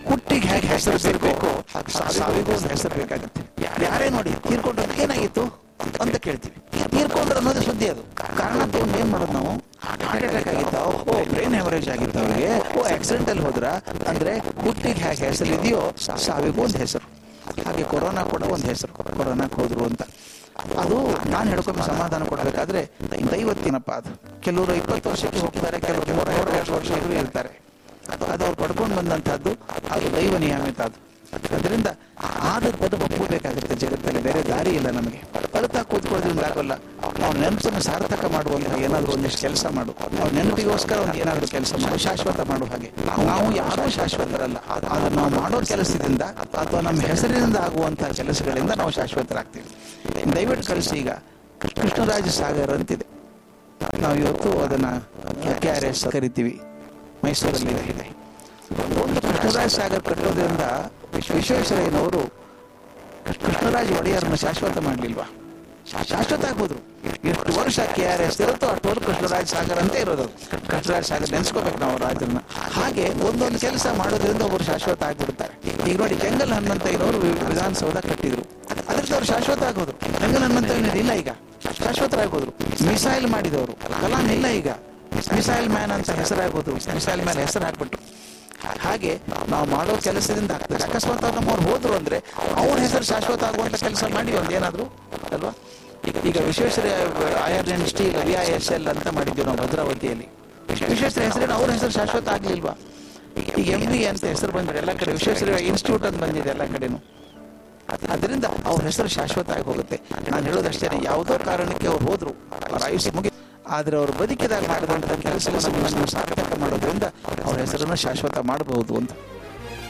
ಹುಟ್ಟಿಗೆ ಹೇಗೆ ಹೆಸರು ಬೇಕು ಹಾಗೆ ಸಾವಿಗೂ ಒಂದು ಹೆಸರು ಬೇಕಾಗುತ್ತೆ ಯಾರೇ ನೋಡಿ ತೀರ್ಕೊಂಡ್ರೆ ಏನಾಗಿತ್ತು ಅಂತ ಕೇಳ್ತೀವಿ ತೀರ್ಕೊಂಡ್ರೆ ಅನ್ನೋದು ಸುದ್ದಿ ಅದು ಕಾರಣ ತಗೊಂಡು ಏನ್ ಮಾಡೋದು ನಾವು ಹಾರ್ಟ್ ಅಟ್ಯಾಕ್ ಆಗಿತ್ತ ಓ ಬ್ರೈನ್ ಹೆಮರೇಜ್ ಆಗಿತ್ತು ಅವರಿಗೆ ಓ ಆಕ್ಸಿಡೆಂಟ್ ಅಲ್ಲಿ ಹೋದ್ರ ಅಂದ್ರೆ ಹುಟ್ಟಿಗೆ ಹೇಗೆ ಹೆಸರು ಇದೆಯೋ ಸಾವಿಗೂ ಒಂದು ಹೆಸರು ಹಾಗೆ ಕೊರೋನಾ ಕೂಡ ಒಂದು ಹೆಸರು ಕೊರೋನಾಕ್ಕೆ ಹೋದ್ರು ಅಂತ ಅದು ನಾನು ಹೇಳ್ಕೊಂಡು ಸಮಾಧಾನ ಕೊಡಬೇಕಾದ್ರೆ ದೈವತ್ತಿನಪ್ಪ ಅದು ಕೆಲವರು ಇಪ್ಪತ್ತು ವರ್ಷಕ್ಕೆ ಹೋಗ್ತಾರೆ ಕೆಲವರು ಮೂರ ಎರಡು ವರ್ಷ ಇವರು ಇರ್ತಾರೆ ಅದು ಅದು ಅವ್ರು ಪಡ್ಕೊಂಡು ಬಂದಂತಹದ್ದು ಅದು ದೈವ ನಿಯಮಿತ ಅದು ಅದರಿಂದ ಆದದ್ದು ಒಪ್ಪಬೇಕಾಗುತ್ತೆ ಜಗತ್ತಲ್ಲಿ ಬೇರೆ ದಾರಿ ಇಲ್ಲ ನಮಗೆ ಅಳ್ತಾ ಕೂತ್ಕೊಳ್ಳೋದ್ರಿಂದ ಆಗೋಲ್ಲ ನಾವು ನೆನಪನ್ನು ಸಾರ್ಥಕ ಮಾಡುವಂತಹ ಏನಾದರೂ ಒಂದಿಷ್ಟು ಕೆಲಸ ಮಾಡು ನಾವು ನೆನಪಿಗೋಸ್ಕರ ಒಂದು ಏನಾದರೂ ಕೆಲಸ ಮಾಡು ಶಾಶ್ವತ ಮಾಡು ಹಾಗೆ ನಾವು ಯಾರೂ ಶಾಶ್ವತರಲ್ಲ ಅದನ್ನು ನಾವು ಮಾಡೋ ಕೆಲಸದಿಂದ ಅಥವಾ ನಮ್ಮ ಹೆಸರಿನಿಂದ ಆಗುವಂತಹ ಕೆಲಸಗಳಿಂದ ನಾವು ಶಾಶ್ವತರಾಗ್ತೀವಿ ದಯವಿಟ್ಟು ಕಳಿಸಿ ಈಗ ಕೃಷ್ಣರಾಜ ಸಾಗರ್ ಅಂತಿದೆ ನಾವು ಇವತ್ತು ಅದನ್ನ ಕೆ ಆರ್ ಎಸ್ ಕರಿತೀವಿ ಮೈಸೂರಲ್ಲಿ ಇದೆ ಒಂದು ಕೃಷ್ಣರಾಜ ಸಾಗರ್ ಕಟ್ಟೋದ್ರಿಂದ ವಿಶ್ವೇಶ್ವರಯ್ಯನವರು ಕೃಷ್ಣರಾಜ ಒಡೆಯರನ್ನು ಶಾಶ್ವತ ಮಾಡಲಿಲ್ವಾ ಶಾಶ್ವತ ಆಗ್ಬೋದ್ರು ಎಷ್ಟು ವರ್ಷ ಕೆ ಆರ್ ಎಸ್ ಇರುತ್ತೋ ಅಷ್ಟು ವರ್ಷ ಕೃಷ್ಣರಾಜ ಸಾಗರ್ ಅಂತ ಇರೋದು ಕೃಷ್ಣರಾಜ ಸಾಗರ್ ನೆನ್ಸ್ಕೋಬೇಕು ನಾವು ರಾಜರನ್ನ ಹಾಗೆ ಒಂದೊಂದು ಕೆಲಸ ಮಾಡೋದ್ರಿಂದ ಒಬ್ಬರು ಶಾಶ್ವತ ಆಗ್ಬಿಡ್ತಾರೆ ಈಗ ನೋಡಿ ಜಂಗಲ್ ಹನುಮಂತಯ್ಯನವರು ವಿಧಾನಸೌಧ ಕಟ್ಟಿದ್ರು ಅದರಿಂದ ಅವ್ರು ಶಾಶ್ವತ ಆಗೋದು ಜಂಗಲ್ ಹನುಮಂತಯ್ಯನದು ಇಲ್ಲ ಈಗ ಶಾಶ್ವತರಾಗೋದ್ರು ಮಿಸೈಲ್ ಮಾಡಿದವರು ಕಲಾಂ ಇಲ್ಲ ಈಗ ಮಿಸೈಲ್ ಮ್ಯಾನ್ ಅಂತ ಹೆಸರಾಗೋದು ಮಿಸೈಲ್ ಮ್ಯಾನ್ ಹೆಸರು ಹಾಕ್ಬಿಟ್ಟು ಹಾಗೆ ನಾವು ಮಾಡೋ ಕೆಲಸದಿಂದ ಆಗ್ತದೆ ಅಕಸ್ಮಾತ್ ಅವ್ರು ನಮ್ಮವ್ರು ಹೋದ್ರು ಅಂದ್ರೆ ಅವ್ರ ಹೆಸರು ಶಾಶ್ವತ ಆಗುವಂತ ಕೆಲಸ ಮಾಡಿ ಒಂದ್ ಏನಾದ್ರು ಅಲ್ವಾ ಈಗ Vishweshwara iron and steel V I S L ಅಂತ ಮಾಡಿದ್ವಿ ನಾವು ಭದ್ರಾವತಿಯಲ್ಲಿ ವಿಶ್ವೇಶ್ವರ ಹೆಸರೇನು ಅವ್ರ ಹೆಸರು ಶಾಶ್ವತ ಆಗ್ಲಿಲ್ವಾ ಈಗ ಎಂ ಬಿ ಅಂತ ಹೆಸರು ಬಂದಿದೆ ಎಲ್ಲ ಕಡೆ ವಿಶ್ವೇಶ್ವರ ಇನ್ಸ್ಟಿಟ್ಯೂಟ್ ಅಂತ ಬಂದಿದೆ ಎಲ್ಲ ಕಡೆನು ಅದರಿಂದ ಅವ್ರ ಹೆಸರು ಶಾಶ್ವತ ಆಗಿ ಹೋಗುತ್ತೆ ನಾನು ಹೇಳೋದಷ್ಟೇ ಯಾವುದೋ ಕಾರಣಕ್ಕೆ ಅವ್ರು ಹೋದ್ರು ಅವ್ರ ಆಯುಷ್ಯ ಮುಗಿ ಆದ್ರೆ ಅವರು ಬದುಕಿದಾಗ ಮಾಡಿದಂತ ಕೆಲಸಗಳನ್ನು ನಾವು ಸಾರ್ಥಕ ಮಾಡೋದ್ರಿಂದ ಅವ್ರ ಹೆಸರನ್ನು ಶಾಶ್ವತ ಮಾಡಬಹುದು ಅಂತ